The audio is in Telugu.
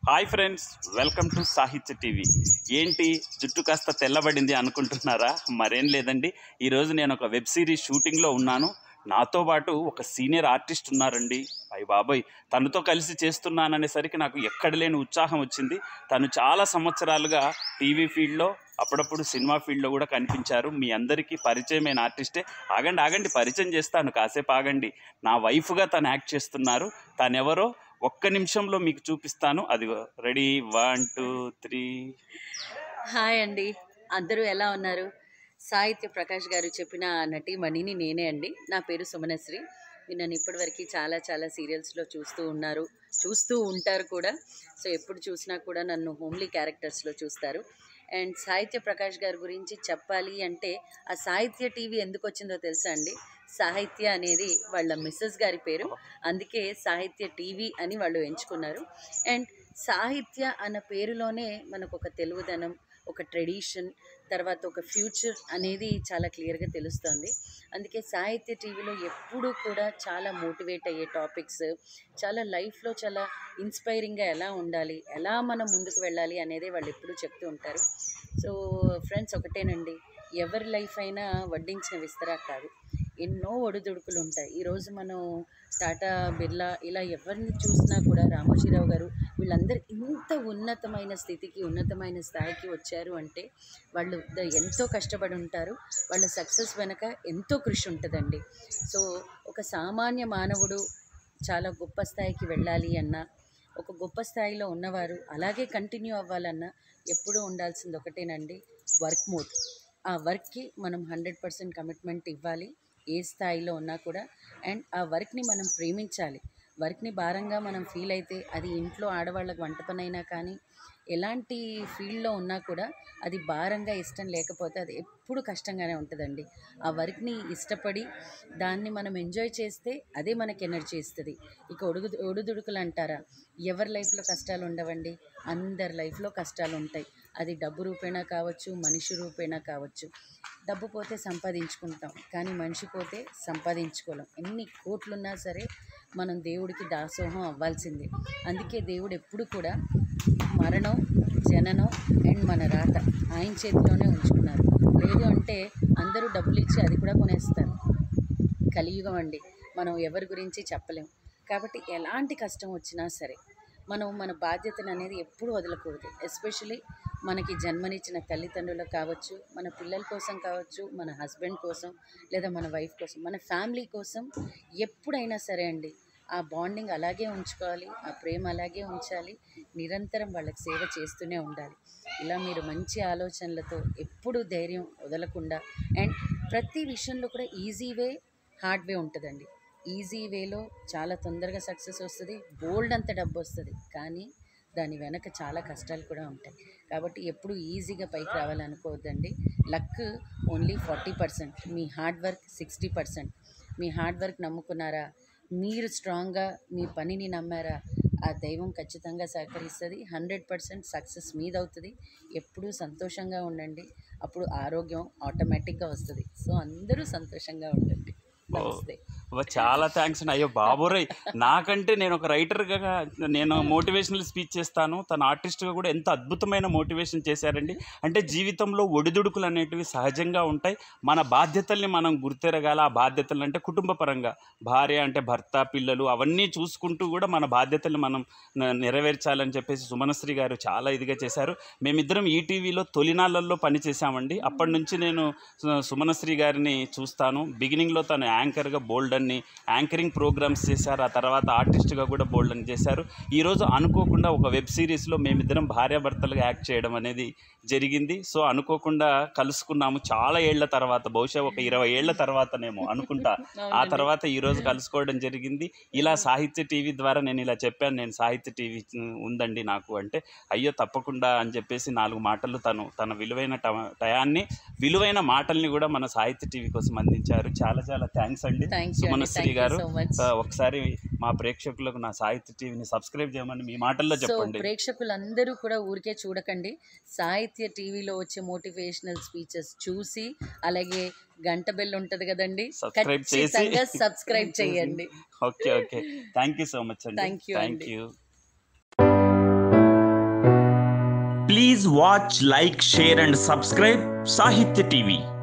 Hi friends welcome to Sahitya TV ఏంటి జుట్టు కాస్త తెల్లబడింది అనుకుంటున్నారా మరేం లేదండి ఈరోజు నేను ఒక వెబ్ సిరీస్ షూటింగ్లో ఉన్నాను నాతో పాటు ఒక సీనియర్ ఆర్టిస్ట్ ఉన్నారండి అయ్య బాబోయ్ తనతో కలిసి చేస్తున్నాననేసరికి నాకు ఎక్కడ లేని ఉత్సాహం వచ్చింది తను చాలా సంవత్సరాలుగా టీవీ ఫీల్డ్లో అప్పుడప్పుడు సినిమా ఫీల్డ్లో కూడా కనిపించారు మీ అందరికీ పరిచయమైన ఆర్టిస్టే ఆగండి ఆగండి పరిచయం చేస్తాను కాసేపు ఆగండి నా వైఫ్గా తను యాక్ట్ చేస్తున్నారు తను ఎవరో ఒక్క నిమిషంలో మీకు చూపిస్తాను అది ready one two three hi అండి అందరూ ఎలా ఉన్నారు సాహిత్య ప్రకాష్ గారు చెప్పిన నటీమణిని నేనే అండి నా పేరు సుమనశ్రీ మీరు నన్ను ఇప్పటివరకు చాలా చాలా సీరియల్స్లో చూస్తూ ఉన్నారు చూస్తూ ఉంటారు కూడా సో ఎప్పుడు చూసినా కూడా నన్ను హోమ్లీ క్యారెక్టర్స్లో చూస్తారు అండ్ సాహిత్య ప్రకాష్ గారి గురించి చెప్పాలి అంటే ఆ సాహిత్య టీవీ ఎందుకు వచ్చిందో తెలుసా అండి సాహిత్య అనేది వాళ్ళ మిస్సెస్ గారి పేరు అందుకే సాహిత్య టీవీ అని వాళ్ళు ఎంచుకున్నారు అండ్ సాహిత్య అన్న పేరులోనే మనకు ఒక తెలుగుదనం ఒక ట్రెడిషన్ తర్వాత ఒక ఫ్యూచర్ అనేది చాలా క్లియర్గా తెలుస్తుంది అందుకే సాహిత్య టీవీలో ఎప్పుడూ కూడా చాలా మోటివేట్ అయ్యే టాపిక్స్ చాలా లైఫ్లో చాలా ఇన్స్పైరింగ్గా ఎలా ఉండాలి ఎలా మనం ముందుకు వెళ్ళాలి అనేది వాళ్ళు ఎప్పుడూ చెప్తూ ఉంటారు సో ఫ్రెండ్స్ ఒకటేనండి ఎవరి లైఫ్ అయినా వడ్డించిన విస్తరా కాదు ఎన్నో ఒడిదుడుకులు ఉంటాయి ఈరోజు మనం టాటా బిర్లా ఇలా ఎవరిని చూసినా కూడా రామోజీరావు గారు వీళ్ళందరూ ఇంత ఉన్నతమైన స్థితికి ఉన్నతమైన స్థాయికి వచ్చారు అంటే వాళ్ళు ద- ఎంతో కష్టపడి ఉంటారు వాళ్ళ సక్సెస్ వెనక ఎంతో కృషి ఉంటుందండి సో ఒక సామాన్య మానవుడు చాలా గొప్ప స్థాయికి వెళ్ళాలి అన్నా ఒక గొప్ప స్థాయిలో ఉన్నవారు అలాగే కంటిన్యూ అవ్వాలన్నా ఎప్పుడూ ఉండాల్సింది ఒకటేనండి వర్క్ మోడ్ ఆ వర్క్కి మనం హండ్రెడ్ పర్సెంట్ కమిట్మెంట్ ఇవ్వాలి ఏ స్థాయిలో ఉన్నా కూడా అండ్ ఆ వర్క్ని మనం ప్రేమించాలి వర్క్ని భారంగా మనం ఫీల్ అయితే అది ఇంట్లో ఆడవాళ్ళకి వంట పని అయినా కానీ ఎలాంటి ఫీల్డ్లో ఉన్నా కూడా అది భారంగా ఇష్టం లేకపోతే అది ఎప్పుడు కష్టంగానే ఉంటుందండి ఆ వర్క్ని ఇష్టపడి దాన్ని మనం ఎంజాయ్ చేస్తే అదే మనకి ఎనర్జీ ఇస్తుంది ఇక ఒడుగు ఒడుదుడుకులు అంటారా ఎవరి లైఫ్లో కష్టాలు ఉండవండి అందరి లైఫ్లో కష్టాలు ఉంటాయి అది డబ్బు రూపేణా కావచ్చు మనిషి రూపేణా కావచ్చు డబ్బు పోతే సంపాదించుకుంటాం కానీ మనిషి పోతే సంపాదించుకోలేం ఎన్ని కోట్లున్నా సరే మనం దేవుడికి దాసోహం అవ్వాల్సిందే అందుకే దేవుడు ఎప్పుడు కూడా మరణం జననం అండ్ మన రాత ఆయన చేతిలోనే ఉంచుకున్నారు లేదు అంటే అందరూ డబ్బులు ఇచ్చి అది కూడా కొనేస్తారు కలియుగం అండి మనం ఎవరి గురించి చెప్పలేం కాబట్టి ఎలాంటి కష్టం వచ్చినా సరే మనం మన బాధ్యతను అనేది ఎప్పుడూ వదలకూడదు ఎస్పెషలీ మనకి జన్మనిచ్చిన తల్లిదండ్రులకు కావచ్చు మన పిల్లల కోసం కావచ్చు మన హస్బెండ్ కోసం లేదా మన వైఫ్ కోసం మన ఫ్యామిలీ కోసం ఎప్పుడైనా సరే అండి ఆ బాండింగ్ అలాగే ఉంచుకోవాలి ఆ ప్రేమ అలాగే ఉంచాలి నిరంతరం వాళ్ళకి సేవ చేస్తూనే ఉండాలి ఇలా మీరు మంచి ఆలోచనలతో ఎప్పుడు ధైర్యం వదలకుండా అండ్ ప్రతి విషయంలో కూడా ఈజీ వే హార్డ్ వే ఉంటుందండి ఈజీ వేలో చాలా తొందరగా సక్సెస్ వస్తుంది బోల్డ్ అంత డబ్బు వస్తుంది కానీ దాని వెనక చాలా కష్టాలు కూడా ఉంటాయి కాబట్టి ఎప్పుడు ఈజీగా పైకి రావాలనుకోవద్దండి లక్ ఓన్లీ ఫార్టీ పర్సెంట్ మీ హార్డ్ వర్క్ సిక్స్టీ పర్సెంట్ మీ హార్డ్ వర్క్ నమ్ముకున్నారా మీరు స్ట్రాంగ్గా మీ పనిని నమ్మారా ఆ దైవం ఖచ్చితంగా సహకరిస్తుంది హండ్రెడ్ పర్సెంట్ సక్సెస్ మీదవుతుంది ఎప్పుడూ సంతోషంగా ఉండండి అప్పుడు ఆరోగ్యం ఆటోమేటిక్గా వస్తుంది సో అందరూ సంతోషంగా ఉండండి నమస్తే ఓ, చాలా థ్యాంక్స్ అండి అయ్యో బాబోరయ్ నాకంటే నేను ఒక రైటర్గా నేను మోటివేషనల్ స్పీచ్ చేస్తాను తన ఆర్టిస్ట్గా కూడా ఎంత అద్భుతమైన మోటివేషన్ చేశారండి అంటే జీవితంలో ఒడిదుడుకులు అనేటివి సహజంగా ఉంటాయి మన బాధ్యతల్ని మనం గుర్తెరగాల ఆ బాధ్యతలు అంటే కుటుంబ పరంగా భార్య అంటే భర్త పిల్లలు అవన్నీ చూసుకుంటూ కూడా మన బాధ్యతల్ని మనం న- నెరవేర్చాలని చెప్పేసి సుమనశ్రీ గారు చాలా ఇదిగా చేశారు మేమిద్దరం ఈటీవీలో తొలినాళ్ళల్లో పనిచేసామండి అప్పటి నుంచి నేను సు- సుమనశ్రీ గారిని చూస్తాను బిగినింగ్లో తను యాంకర్గా బోల్డ్ అన్ని యాంకరింగ్ ప్రోగ్రామ్స్ చేశారు ఆ తర్వాత ఆర్టిస్ట్గా కూడా బోల్డ్ అని చేశారు ఈరోజు అనుకోకుండా ఒక వెబ్ సిరీస్లో మేమిద్దరం భార్యాభర్తలుగా యాక్ట్ చేయడం అనేది జరిగింది సో అనుకోకుండా కలుసుకున్నాము చాలా ఏళ్ల తర్వాత బహుశా ఒక ఇరవై ఏళ్ల తర్వాతనేమో అనుకుంటా ఆ తర్వాత ఈరోజు కలుసుకోవడం జరిగింది ఇలా సాహిత్య టీవీ ద్వారా నేను ఇలా చెప్పాను నేను సాహిత్య టీవీ ఉందండి నాకు అంటే అయ్యో తప్పకుండా అని చెప్పేసి నాలుగు మాటలు తను తన విలువైన ట- టయాన్ని విలువైన మాటల్ని కూడా మన సాహిత్య టీవీ కోసం అందించారు చాలా చాలా థ్యాంక్స్ అండి thank you Sumanasri thank you గారు సో మచ్ ఆ, ఒకసారి మా ప్రేక్షకులకు నా సాహిత్య టీవీని సబ్స్క్రైబ్ చేయమని మీ మాటల్లో సో చెప్పండి ప్రేక్షకులందరూ కూడా ఊరికే చూడకండి సాహిత్య టీవీలో వచ్చే మోటివేషనల్ స్పీచెస్ చూసి అలాగే గంట బెల్ ఉంటది కదండి Subscribe చేసి- ఖచ్చితంగా సబ్స్క్రైబ్ చేయండి okay okay thank you so much అండి Thank you థ్యాంక్ అండి. You Please watch, like, share, and subscribe Sahitya TV.